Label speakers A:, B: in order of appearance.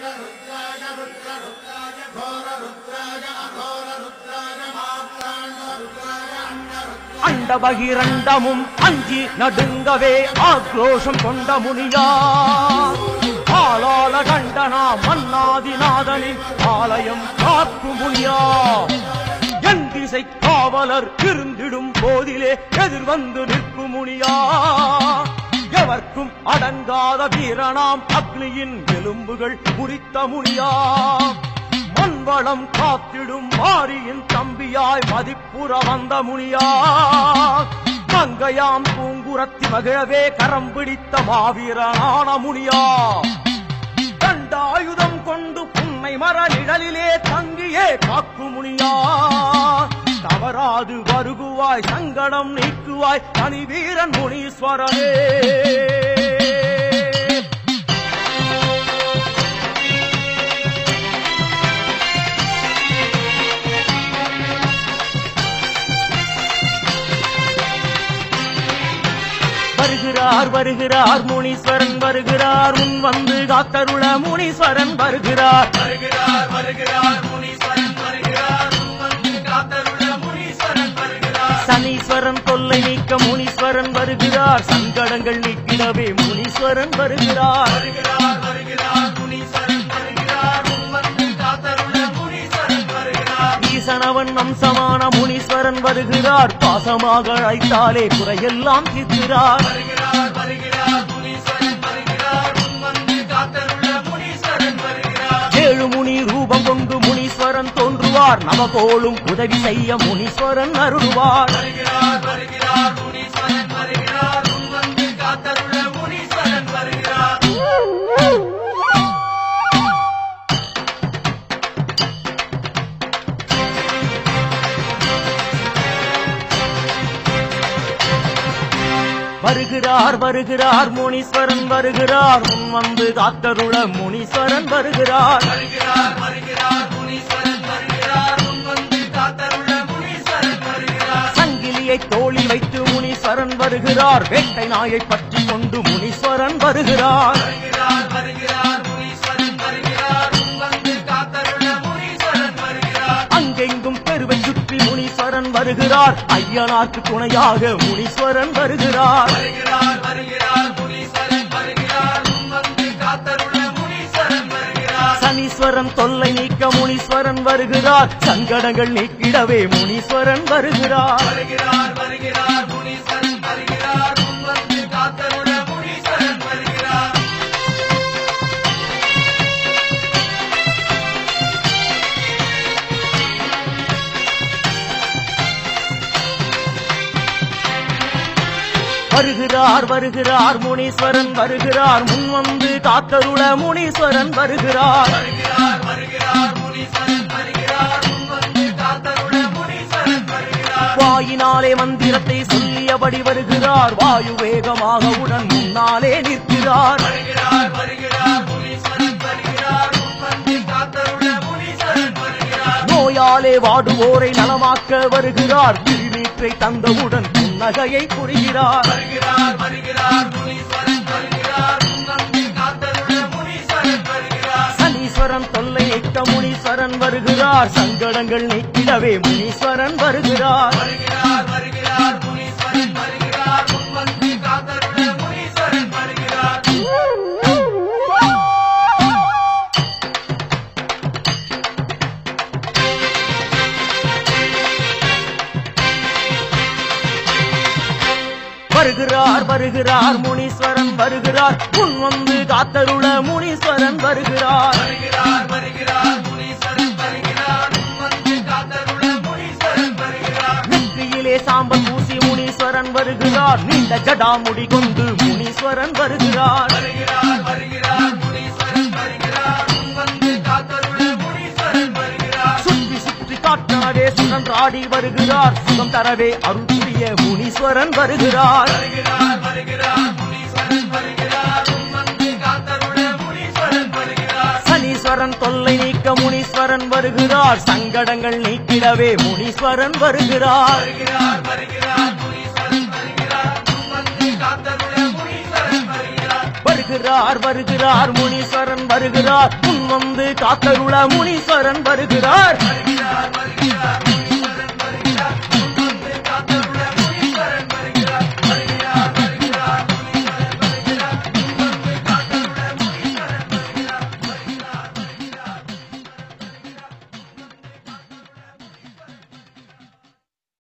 A: அண்ட பகிரண்டமும் அஞ்சி நடுங்கவே ஆக்ரோஷம் கொண்ட முனியா ஆளால கண்டனா மன்னாதிநாதனின் ஆலயம் காக்கும் முனியா என் திசை காவலர் இருந்திடும் போதிலே எதிர் வந்து நிற்கும் முனியா எவர்க்கும் அடங்காத வீரனாம் அக்னியின் எலும்புகள் குறித்த முனியா மண்வளம் காத்திடும் மாரியின் தம்பியாய் மதிப்புற வந்த முனியா மங்கையாம் பூங்குரத்தி மகிழவே கரம் பிடித்த மாவீரனான முனியா தண்டாயுதம் கொண்டு புன்னை மர நிழலிலே தங்கியே காக்கு முனியா தவறாது வருகுவாய் சங்கடம் நீக்குவாய் தனி வீரன் முனீஸ்வரனே வருகிறார் வருகிறார் முனீஸ்வரன் வருகிறார் முன் வந்து காத்தருள முனீஸ்வரன் வருகிறார்
B: வருகிறார் வருகிறார் முனீஸ்வரன் வருகிறார் முன்வந்து காத்தருள முனீஸ்வரன் வருகிறார்
A: சனீஸ்வரன் தொல்லை நீக்க முனீஸ்வரன் வருகிறார் சங்கடங்கள் நீக்கிடவே முனீஸ்வரன் வருகிறார்
B: வருகிறார் வருகிறார் முனீஸ்வரன் வருகிறார் முன்வந்து காத்தருள முனீஸ்வரன் வருகிறார்
A: ஈசனவன் அம்சமான முனீஸ்வரன் வருகிறார் பாசமாக அழைத்தாலே குறையெல்லாம் தீர்க்கிறார்
B: வருகிறார் வருகிறார் முனீஸ்வரன் வருகிறார் முன்வந்து காத்தருள முனீஸ்வரன் வருகிறார்
A: ஏழு முனி ரூபம் கொண்டு முனீஸ்வரன் தோன்றுவார் நமகோளும் உதவி செய்ய முனீஸ்வரன் அருள்வார்
B: வருகிறார் வருகிறார் முனீஸ்வரன் வருகிறார் முன்வந்து காத்தருள முனீஸ்வரன் வருகிறார்
A: வருகிறார் வருகிறார் முனீஸ்வரன் வருகிறார் முன் வந்து காத்தருள முனீஸ்வரன் வருகிறார்
B: வருகிறார் வருகிறார் முனீஸ்வரன் வருகிறார் முன்வந்து காத்தருள முனீஸ்வரன் வருகிறார்
A: சங்கிலியை தோளில் வைத்து முனீஸ்வரன் வருகிறார் வேட்டை நாயை பற்றி கொண்டு முனீஸ்வரன் வருகிறார்
B: வருகிறார் வருகிறார் முனீஸ்வரன் வருகிறார் முன்வந்து காத்தருள முனீஸ்வரன் வருகிறார்
A: அங்கெங்கும் பெருவை சுற்றி முனீஸ்வரன் வருகிறார் ஐயனார்க்கு துணையாக முனீஸ்வரன் வருகிறார்
B: வருகிறார் வருகிறார் முனீஸ்வரன் வருகிறார் முன்வந்து காத்தருள முனீஸ்வரன் வருகிறார்
A: சனீஸ்வரன் தொல்லை நீக்க முனீஸ்வரன் வருகிறார் சங்கடங்கள் நீக்கிடவே முனீஸ்வரன் வருகிறார்
B: வருகிறார் வருகிறார் முனீஸ்வரன் வருகிறார் முன்வந்து காத்தருள முனீஸ்வரன் வருகிறார்
A: வருகிறார் வருகிறார் முனீஸ்வரன் வருகிறார் முன் வந்து காத்தருள முனீஸ்வரன் வருகிறார்
B: வருகிறார் வருகிறார் முனீஸ்வரன் வருகிறார் முன்வந்து காத்தருள முனீஸ்வரன் வருகிறார்
A: வாயினாலே மந்திரத்தை சொல்லியபடி வருகிறார் வாயு வேகமாக உடன் முன்னாலே நிற்கிறார்
B: வருகிறார் வருகிறார் முனீஸ்வரன் வருகிறார் முன்வந்து காத்தருள முனீஸ்வரன் வருகிறார்
A: நோயாலே வாடுவோரை நலமாக்க வருகிறார் திருநீற்றை தந்தவுடன் புன்னகையை புரிகிறார்
B: வருகிறார் வருகிறார் முனீஸ்வரன் வருகிறார் முன்வந்து காத்தருள முனீஸ்வரன் வருகிறார்
A: சனீஸ்வரன் தொல்லை நீக்க முனீஸ்வரன் வருகிறார் சங்கடங்கள் நீக்கிடவே முனீஸ்வரன் வருகிறார்
B: வருகிறார் வருகிறார் முனீஸ்வரன் வருகிறார் முன்வந்து காத்தருள முனீஸ்வரன் வருகிறார்
A: வருகிறார் வருகிறார் முனீஸ்வரன் வருகிறார் முன் வந்து காத்தருள முனீஸ்வரன் வருகிறார்
B: வருகிறார் வருகிறார் முனீஸ்வரன் வருகிறார் முன்வந்து காத்தருள முனீஸ்வரன் வருகிறார்
A: நெற்றியிலே சாம்பல் பூசி முனீஸ்வரன் வருகிறார் நீண்ட ஜடாமுடி கொண்டு முனீஸ்வரன் வருகிறார்
B: வருகிறார் வருகிறார் முனீஸ்வரன் வருகிறார் முன்வந்து காத்தருள முனீஸ்வரன் வருகிறார்
A: சுற்றி சுற்றி காட்டவே சுழன்றாடி வருகிறார் சுகம் தரவே அருள் புரிய முனீஸ்வரன் வருகிறார்
B: வருகிறார் வருகிறார் முனீஸ்வரன் வருகிறார் முன்வந்து காத்தருள முனீஸ்வரன் வருகிறார்
A: சனீஸ்வரன் தொல்லை நீக்க முனீஸ்வரன் வருகிறார் சங்கடங்கள் நீக்கிடவே முனீஸ்வரன் வருகிறார்
B: வருகிறார் வருகிறார் முனீஸ்வரன் வருகிறார் முன்வந்து காத்தருள முனீஸ்வரன் வருகிறார்
A: வருகிறார் வருகிறார் முனீஸ்வரன் வருகிறார் முன் வந்து காத்தருள முனீஸ்வரன் வருகிறார்
B: வருகிறார் வருகிறார் முனீஸ்வரன்